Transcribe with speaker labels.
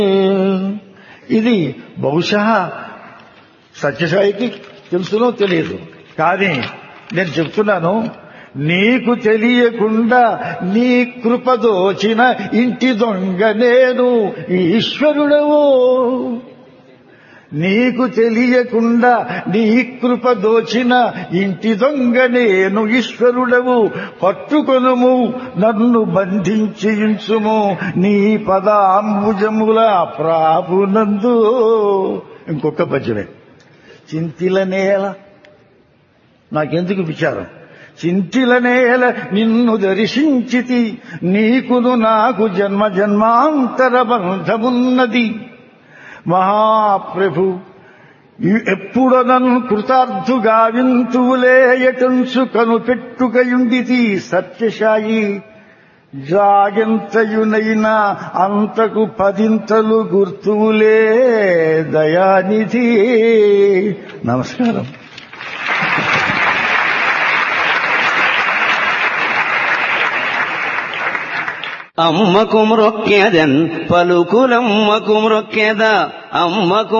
Speaker 1: ఇది బహుశా సత్యసాయికి తెలుసునో తెలియదు కానీ నేను చెప్తున్నాను నీకు తెలియకుండా నీ కృపదోచిన ఇంటి దొంగ నేను ఈశ్వరుడవో నీకు తెలియకుండా నీ కృప దోచిన ఇంటి దొంగ నేను ఈశ్వరుడవు పట్టుకొనుము నన్ను బంధించియుంచుము నీ పదాంబుజముల ప్రాపునందు ఇంకొక పద్యమే చింతిల నేల నాకెందుకు విచారం చింతిల నేల నిన్ను దర్శించితి నీకును నాకు జన్మ జన్మాంతర బంధమున్నది మహాప్రభు ఎప్పుడు నన్ను కృతార్థుగా వింతువులేయటంసు కను పెట్టుకయుండితి సత్యశాయి జాగంతయునైనా అంతకు పదింతలు గుర్తువులే దయానిధి నమస్కారం
Speaker 2: అమ్మకు మ్రొక్కెదన్ పలుకులమ్మకు మ్రొక్కెద అమ్మకు